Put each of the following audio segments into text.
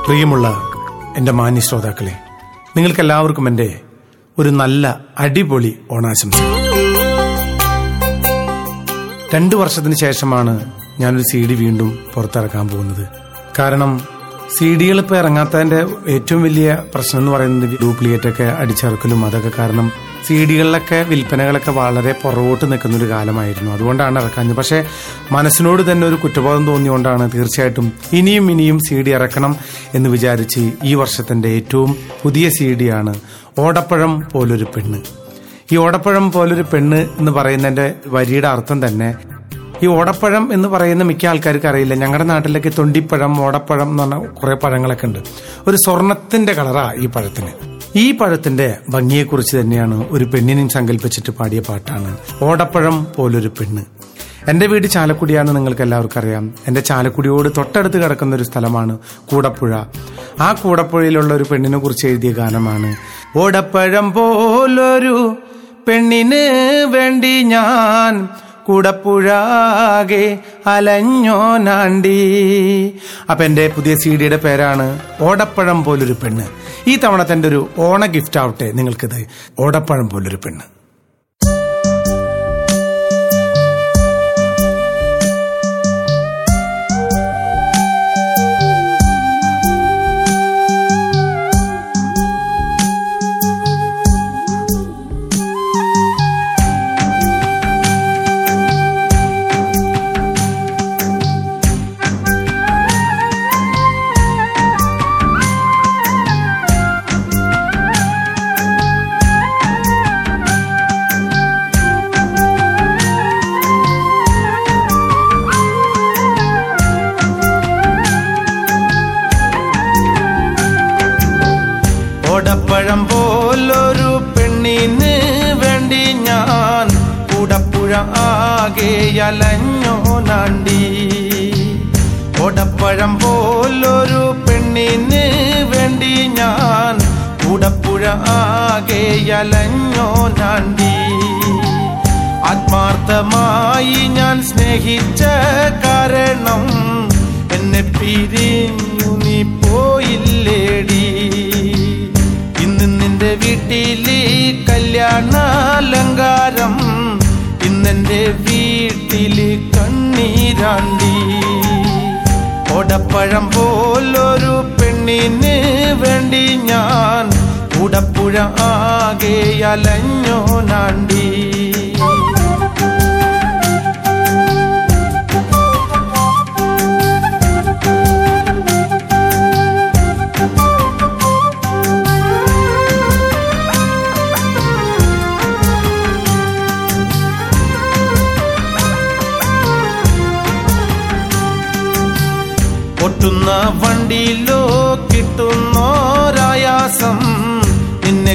പ്രിയമുള്ള എൻ്റെ മാന്യ ശ്രോതാക്കളെ നിങ്ങൾക്കെല്ലാവർക്കും എൻ്റെ ഒരു നല്ല അടിപൊളി ഓണാശംസ രണ്ടു വർഷത്തിന് ശേഷമാണ് ഞാനൊരു സി ഡി വീണ്ടും പുറത്തിറക്കാൻ പോകുന്നത് കാരണം സി ഡികൾ ഇപ്പോൾ ഇറങ്ങാത്തതിന്റെ ഏറ്റവും വലിയ പ്രശ്നം എന്ന് പറയുന്നത് ഡ്യൂപ്ലിക്കേറ്റ് ഒക്കെ അടിച്ചിറക്കലും അതൊക്കെ കാരണം സി ഡികളിലൊക്കെ വിൽപ്പനകളൊക്കെ വളരെ പുറകോട്ട് നിൽക്കുന്ന ഒരു കാലമായിരുന്നു അതുകൊണ്ടാണ് ഇറക്കാഞ്ഞത് പക്ഷേ മനസ്സിനോട് തന്നെ ഒരു കുറ്റബോധം തോന്നിയുകൊണ്ടാണ് തീർച്ചയായിട്ടും ഇനിയും ഇനിയും സി ഡി ഇറക്കണം എന്ന് വിചാരിച്ച് ഈ വർഷത്തിന്റെ ഏറ്റവും പുതിയ സി ഡിയാണ് ഓടപ്പഴം പോലൊരു പെണ്ണ് ഈ ഓടപ്പഴം പോലൊരു പെണ്ണ് എന്ന് പറയുന്നതിന്റെ വരിയുടെ അർത്ഥം തന്നെ ഈ ഓടപ്പഴം എന്ന് പറയുന്ന മിക്ക ആൾക്കാർക്ക് അറിയില്ല ഞങ്ങളുടെ നാട്ടിലൊക്കെ തൊണ്ടിപ്പഴം ഓടപ്പഴം എന്ന് പറഞ്ഞ കുറെ പഴങ്ങളൊക്കെ ഉണ്ട് ഒരു സ്വർണത്തിന്റെ കളറാ ഈ പഴത്തിന് ഈ പഴത്തിന്റെ ഭംഗിയെക്കുറിച്ച് തന്നെയാണ് ഒരു പെണ്ണിനെയും സങ്കല്പിച്ചിട്ട് പാടിയ പാട്ടാണ് ഓടപ്പഴം പോലൊരു പെണ്ണ് എന്റെ വീട് ചാലക്കുടിയാണെന്ന് നിങ്ങൾക്ക് എല്ലാവർക്കും അറിയാം എന്റെ ചാലക്കുടിയോട് തൊട്ടടുത്ത് കിടക്കുന്ന ഒരു സ്ഥലമാണ് കൂടപ്പുഴ ആ കൂടപ്പുഴയിലുള്ള ഒരു പെണ്ണിനെ കുറിച്ച് എഴുതിയ ഗാനമാണ് ഓടപ്പഴം പോലൊരു പെണ്ണിന് വേണ്ടി ഞാൻ കൂടപ്പുഴാകെ അലഞ്ഞോനാണ്ടി അപ്പൊ എന്റെ പുതിയ സി ഡിയുടെ പേരാണ് ഓടപ്പഴം പോലൊരു പെണ്ണ് ഈ തവണ തന്റെ ഒരു ഓണ ഗിഫ്റ്റ് ആവട്ടെ നിങ്ങൾക്കിത് ഓടപ്പഴം പോലൊരു പെണ്ണ് ഓടപ്പഴം പോലൊരു പെണ്ണിന് വേണ്ടി ഞാൻ കൂടപ്പുഴ ആകെ അലഞ്ഞോ നാണ്ടി ഓടപ്പഴം പോലൊരു പെണ്ണിന് വേണ്ടി ഞാൻ കൂടപ്പുഴ ആകെ അലഞ്ഞോ നാണ്ടി ആത്മാർത്ഥമായി ഞാൻ സ്നേഹിച്ച കാരണം എന്നെ പിരിഞ്ഞു നീ പോയില്ലേടി ഇന്ന് നിന്റെ വീട്ടിലെ കല്യാണാലങ്കാരം ഇന്നെന്റെ വീട്ടില് കണ്ണീരാണ്ടി ഓടപ്പഴം പോലൊരു പെണ്ണിന് വേണ്ടി ഞാൻ കൂടപ്പുഴ ആകെ അലഞ്ഞോ നാണ്ടി പൊട്ടുന്ന വണ്ടിയിലോ കിട്ടുന്നോരായാസം നിന്നെ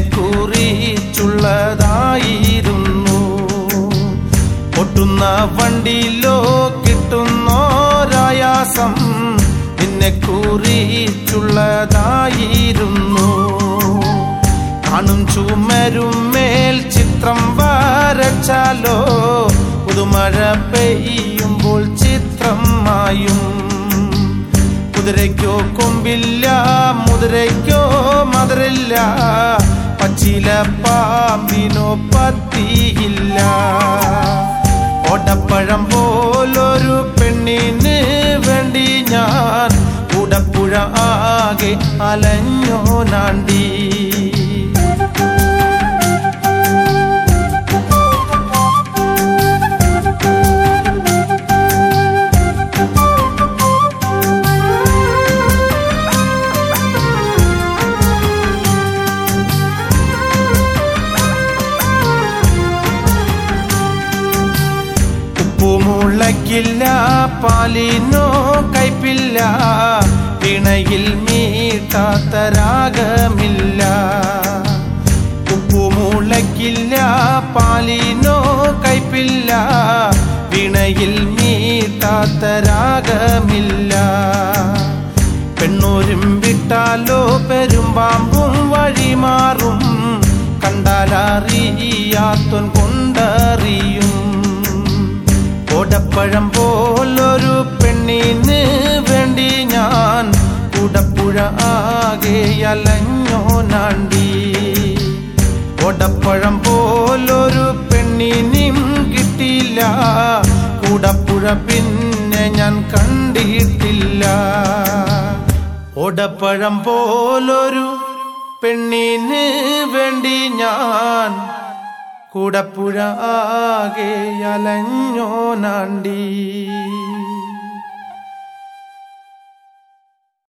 കുറിച്ചുള്ളതായിരുന്നു പൊട്ടുന്ന വണ്ടിയിലോ കിട്ടുന്നോരായാസം നിന്നെ കുറിച്ചുള്ളതായിരുന്നു കാണും ചുമരും മേൽ ചിത്രം വരച്ചാലോ പുതുമഴ പെയ്യുമ്പോൾ ചിത്രം മായും കുതിരയ്ക്കോ കൊമ്പില്ല മുതിരയ്ക്കോ മധുരില്ല പച്ചില പാമ്പിനോ പത്തിയില്ല ഓടപ്പഴം പോലൊരു പെണ്ണിന് വേണ്ടി ഞാൻ കൂടപ്പുഴ ആകെ അലഞ്ഞോ നാണ്ടി ഉപ്പുമുളയ്ക്കില്ല പാലിനോ കയ്പില്ല പിണയിൽ മീട്ടാത്ത രാഗമില്ല ഉപ്പുമുളയ്ക്കില്ല പാലിനോ കയ്പില്ല പിണയിൽ മീട്ടാത്ത രാഗമില്ല പെണ്ണൂരും വിട്ടാലോ പെരുമ്പാമ്പും വഴിമാറും കണ്ടാലറിയാത്തോൻ കൊണ്ടറിയും ഓടപ്പഴം പോലൊരു പെണ്ണിന് വേണ്ടി ഞാൻ കൂടപ്പുഴ കൂടപ്പുഴ ആകെ അലഞ്ഞോനാണ്ടി ഒടപ്പഴം പോലൊരു പെണ്ണിനും കിട്ടിയില്ല കൂടപ്പുഴ പിന്നെ ഞാൻ കണ്ടിട്ടില്ല ഒടപ്പഴം പോലൊരു പെണ്ണിന് വേണ്ടി ഞാൻ കൂടപ്പുഴ ആകെ അലഞ്ഞോനാണ്ടി